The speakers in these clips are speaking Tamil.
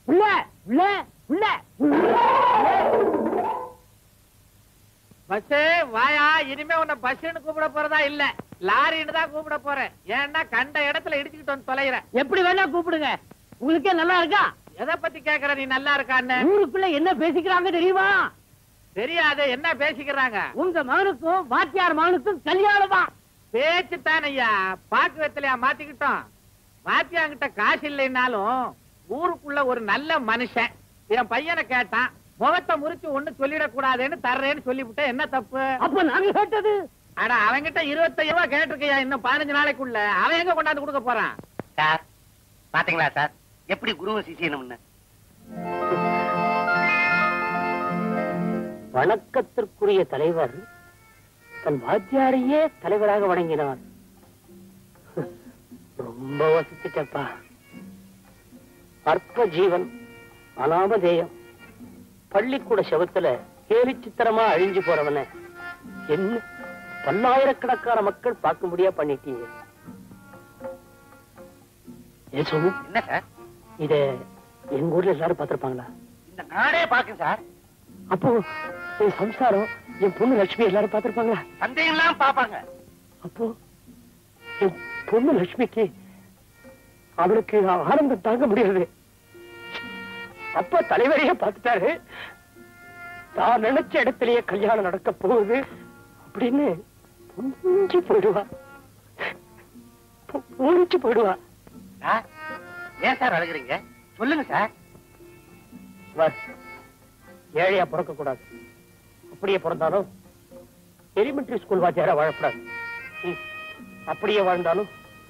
உள்ள உள்ள உள்ள பஸ் வாயா இனிமே உன்னை பஸ்ன்னு கூப்பிட போறதா இல்ல லாரின்னு தான் கூப்பிட போறேன் ஏன்னா கண்ட இடத்துல இடிச்சுக்கிட்டு வந்து தொலைகிற எப்படி வேணா கூப்பிடுங்க உங்களுக்கே நல்லா இருக்கா எதை பத்தி கேக்குற நீ நல்லா இருக்கான்னு ஊருக்குள்ள என்ன பேசிக்கிறாங்க தெரியுமா தெரியாது என்ன பேசிக்கிறாங்க உங்க மகனுக்கும் வாத்தியார் மகனுக்கும் கல்யாணமா பேச்சு தானையா பாக்கு வெத்தலையா மாத்திக்கிட்டோம் வாத்தியாங்கிட்ட காசு இல்லைன்னாலும் ஊருக்குள்ள ஒரு நல்ல மனுஷன் என் பையனை கேட்டான் முகத்தை முறிச்சு ஒண்ணு சொல்லிடக்கூடாதுன்னு தர்றேன்னு சொல்லிவிட்டேன் என்ன தப்பு அப்ப நாங்க கேட்டது அட அவன்கிட்ட இருபத்தையா ரூபாய் கேட்டிருக்கையா இன்னும் பதினஞ்சு நாளைக்குள்ள அவன் எங்க கொண்டாந்து கொடுக்க போறான் சார் பாத்தீங்களா சார் எப்படி குருவ சிசியனும்னு வணக்கத்திற்குரிய தலைவர் தன் வாத்தியாரையே தலைவராக வணங்கினார் ரொம்ப வசிச்சுட்டப்பா அற்ப ஜீவன் அனாமதேயம் பள்ளிக்கூட செவத்துல கேலி சித்திரமா அழிஞ்சு போறவன என்ன பல்லாயிரக்கணக்கான மக்கள் பார்க்கும்படியா பண்ணிட்டீங்க ஏன் சொல்லு என்ன சார் இத எங்க ஊர்ல எல்லாரும் பார்த்திருப்பாங்களா இந்த நாடே பாக்கும் சார் அப்போ என் சம்சாரம் என் பொண்ணு லட்சுமி எல்லாரும் பார்த்திருப்பாங்களா சந்தேகம் எல்லாம் பாப்பாங்க அப்போ என் பொண்ணு லட்சுமிக்கு அவளுக்கு ஆனந்தம் தாங்க முடியாது அப்பா தலைவரையே பார்த்துட்டாரு தான் நினைச்ச இடத்திலேயே கல்யாணம் நடக்க போகுது அப்படின்னு புரிஞ்சு போயிடுவா பு- புரிஞ்சு போயிடுவா சார் ஏன் சார் அழுகுறீங்க சொல்லுங்க சார் வர், ஏழையா பிறக்க கூடாது அப்படியே பிறந்தாலும் எலிமெண்டரி ஸ்கூல் வாத்தியாரா வாழக்கூடாது ம், அப்படியே வாழ்ந்தாலும்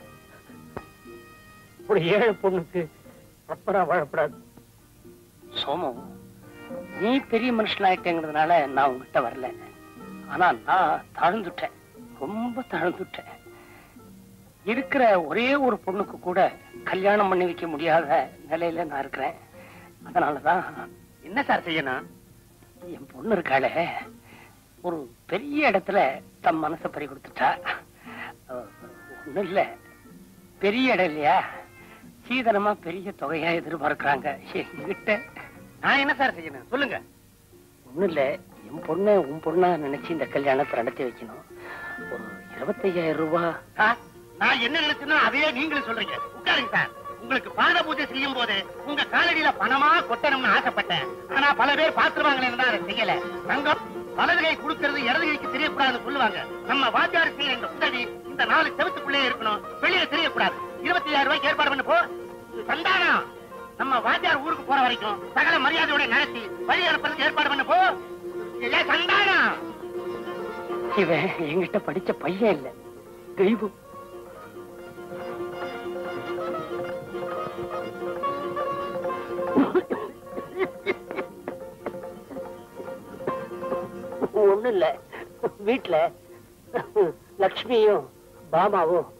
ஒரு ஏழை பொண்ணுக்கு அப்பரா வாழக்கூடாது சோமு நீ பெரிய மனுஷனாயிட்டேங்கிறதுனால நான் உங்ககிட்ட வரல ஆனா நான் தாழ்ந்துட்டேன் ரொம்ப தாழ்ந்துட்டேன் இருக்கிற ஒரே ஒரு பொண்ணுக்கு கூட கல்யாணம் பண்ணி வைக்க முடியாத நிலையில நான் இருக்கிறேன் அதனாலதான் என்ன சார் செய்யணும் என் பொண்ணு இருக்காளே ஒரு பெரிய இடத்துல தம் மனசை பறி கொடுத்துட்டா ஒண்ணும் இல்ல பெரிய இடம் இல்லையா சீதனமா பெரிய தொகையா எதிர்பார்க்கறாங்க என்கிட்ட நான் என்ன சார் செய்யணும் சொல்லுங்க ஒண்ணும் இல்ல என் பொண்ணை உன் பொண்ணா நினைச்சு இந்த கல்யாணத்தை நடத்தி வைக்கணும் ஒரு இருபத்தையாயிரம் ரூபாய் சார் நான் என்ன நினைச்சேனோ அதையே நீங்களும் சொல்றீங்க உட்காருங்க சார் உங்களுக்கு பாத பூஜை செய்யும் போது உங்க காலடியில பணமா கொட்டணும்னு ஆசைப்பட்டேன் ஆனா பல பேர் பாத்துருவாங்களேன்னு தான் அதை செய்யல தங்கம் வலது கை கொடுக்கறது இடது கைக்கு தெரியக்கூடாதுன்னு சொல்லுவாங்க நம்ம வாத்தியார் செய்யற இந்த உதவி இந்த நாலு செவத்துக்குள்ளே இருக்கணும் வெளியில தெரியக்கூடாது இருபத்தி ஐயாயிரம் ரூபாய்க்கு ஏற்பாடு பண்ண போ இது சந்தானம் நம்ம வாத்தியார் ஊருக்கு போற வரைக்கும் சகல மரியாதையோட நடத்தி வழி அனுப்புறதுக்கு ஏற்பாடு பண்ண போ ஏன் சந்தானம் இவன் என்கிட்ட படிச்ச பையன் இல்ல தெய்வம் ஒண்ணும் இல்ல வீட்டுல லக்ஷ்மியும் பாமாவும்